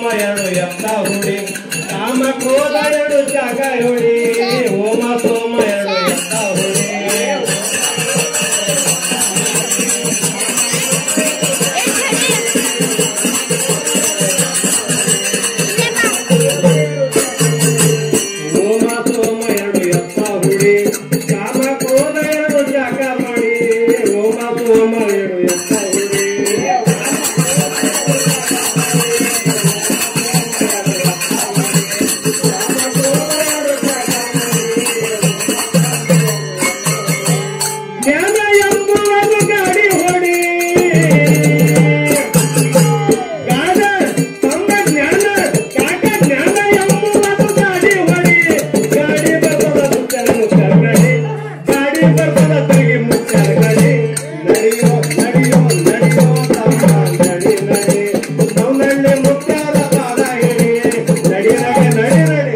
ಎರಡು ಎತ್ತ ಹುಡಿ ಕಾಮ ಕ್ರೋಧ ಎರಡು ಜಾಗ ಹೊಡಿ ಓಮ ಸೋಮ ಎರಡು ಎತ್ತ ಹುಡಿ ಓಮ ಸೋಮ ಎರಡು ಎತ್ತ ಹುಡಿ ಕಾಮ ಕ್ರೋಧ ಎರಡು ಜಾಗ ಮಾಡಿ ಓಮ ಸೋಮ ಎರಡು ಎತ್ತ ಹುಡಿ ಜ್ಞಾನ ಎಂಬುವುದು ಗಾಡಿ ಹೊಡಿ ಗಾಡ ತಮ್ಮ ಜ್ಞಾನ ಕಾಕ ಜ್ಞಾನ ಎಂಬುವುದು ಗಾಡಿ ಹೊಡಿ ಗಾಡಿ ಬರ್ತದ ಮುಚ್ಚರ ಮುಚ್ಚರ ಗಡಿ ಗಾಡಿ ಬರ್ತದ ತಿರುಗಿ ಮುಚ್ಚರ ಗಡಿ ನಡೆಯೋ ನಡೆಯೋ ನಡೆಯೋ ತಮ್ಮ ನಡಿ ನಡಿ ಅವನಲ್ಲಿ ಮುಚ್ಚಾದ ಪಾದ ಹಿಡಿ ನಡಿ ನಡಿ ನಡಿ ನಡಿ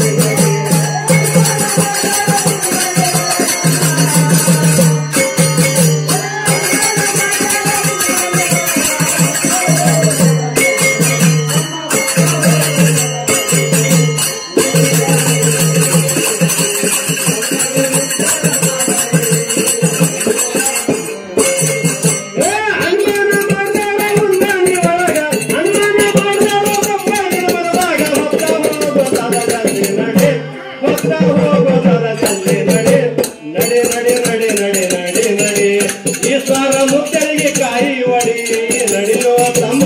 ಏ ಅನುಮಾನ ಮಾಡ್ದಾರ ಉಂಡಾಣಿ ಒಳಗ ಅನುಮಾನ ಮಾಡ್ದಾರ ಒಬ್ಬಾಣಿ ಒಳಗ ಹೊತ್ತ ಹೋಗೋದಾದ ಜಲ್ದಿ ನಡೆ ಹೊತ್ತ ಹೋಗೋದಾದ ಜಲ್ದಿ ನಡೆ ನಡೆ ನಡೆ ನಡೆ ನಡೆ ನಡೆ ನಡೆ ಈಶ್ವರ ಮುತ್ತಲಿಗೆ ಕಾಯಿ ಒಡಿ ನಡೆಯೋ ತಮ್ಮ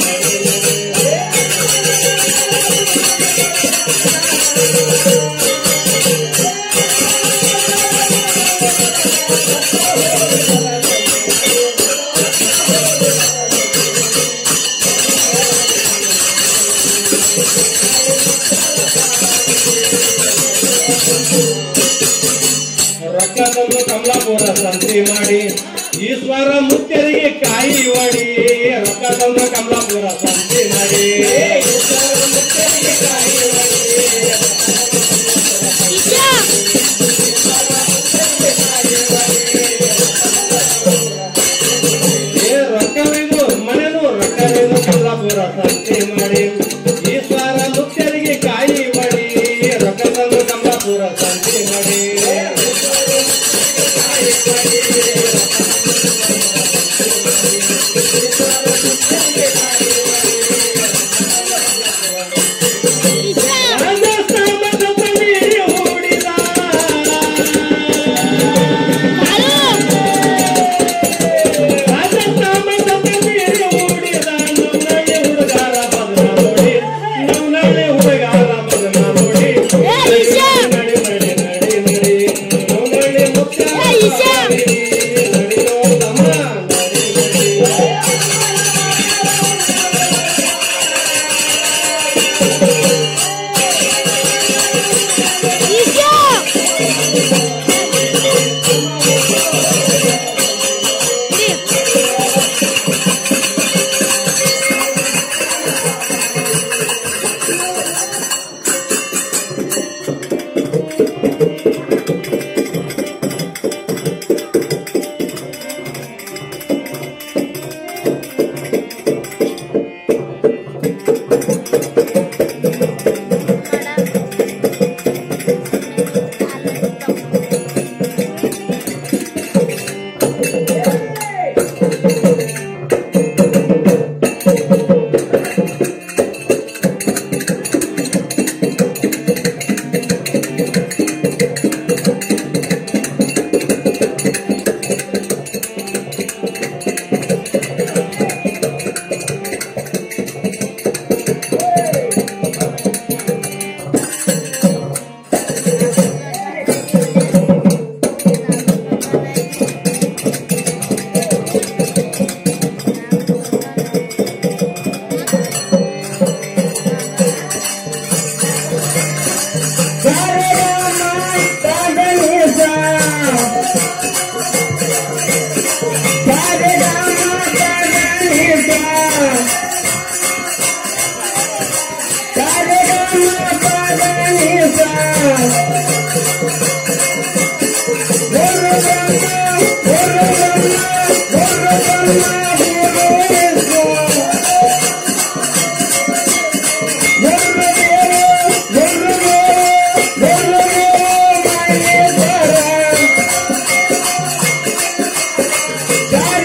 ರೊಕ್ಕ ತಂದು ಕಮಲಾಪುರ ಸಂತಿ ಮಾಡಿ ಈಶ್ವರ ಮುತ್ತರಿಗೆ ಕಾಯಿ ಒಡಿ ರೊಕ್ಕ ತಂದು ಕಮಲಾಪುರ ಸಂತಿ ಮಾಡಿ ಈಶ್ವರ ಮುತ್ತರಿಗೆ ಕಾಯಿ ಒಡಿ ಏ ರೊಕ್ಕವಿದು ಮನೆನು ರೊಕ್ಕವಿದು ಕಮಲಾಪುರ ಸಂತಿ ಮಾಡಿ ಈಶ್ವರ ಮುತ್ತರಿಗೆ ಕಾಯಿ ಒಡಿ ರೊಕ್ಕ ತಂದು ಕಮಲಾಪುರ ಸಂತಿ ಮಾಡಿ ರಾಜಸ್ಥಾನದ ತಣ್ಣೀರು ಹೂಡಿದ. ರಾಜಸ್ಥಾನದ ತಣ್ಣೀರು ಹೂಡಿದ. ನನ್ನಳ್ಳಿ ಹುಡುಗಾರ ಬದನ ನೋಡಿ ನನ್ನಳ್ಳಿ ಹುಡುಗಾರ ಬದನ ನೋಡಿ ಏ, ಈಶಾ! ನಡಿ ನಡಿ ನಡಿ ನಡಿ ನನ್ನಳ್ಳಿ ಮುತ್ಯಾಲ ಏ, ಈಶಾ! ನಡಿ, ನಡಿಯೋ ತಮ್ಮ ನಡಿ ನಡಿ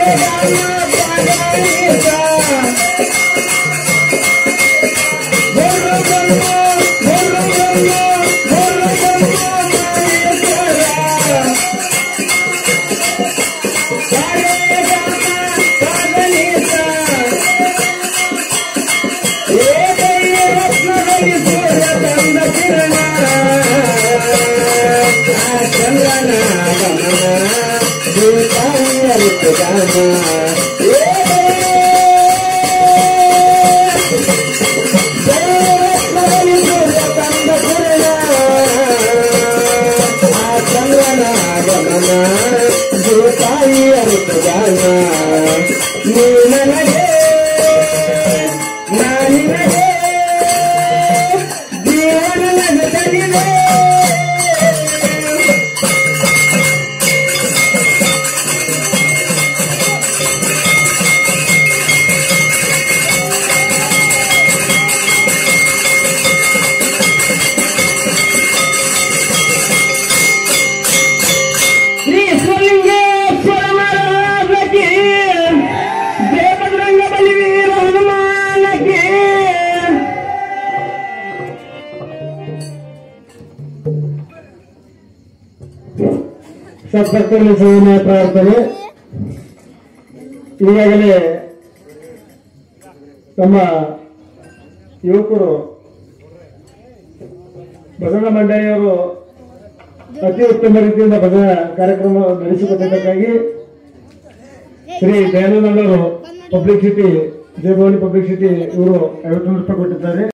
ಶ್ರೀ ಸ್ವಲಿಂಗೇಶ್ವರ ಮಹಾರಾಜಕ್ಕೆ ದೇವದ್ರಂಗ ಬಲಿವೀರ ಹನುಮಾನಕ್ಕೆ ಸತ್ಪಕ್ಕಲ್ಲಿ ಸೇವನೆ ಪ್ರಾರ್ಥನೆ ಈಗಾಗಲೇ ನಮ್ಮ ಯುವಕರು ಭಜನಾ ಮಂಡಳಿಯವರು ಅತಿ ಉತ್ತಮ ರೀತಿಯಿಂದ ಭಜನಾ ಕಾರ್ಯಕ್ರಮ ನಡೆಸಿಕೊಟ್ಟಿದ್ದಕ್ಕಾಗಿ ಶ್ರೀ ದಯಾನಂದವರು public city Jayabhavani public city ಇವರು ಐವತ್ತು ರೂಪಾಯಿ ಕೊಟ್ಟಿದ್ದಾರೆ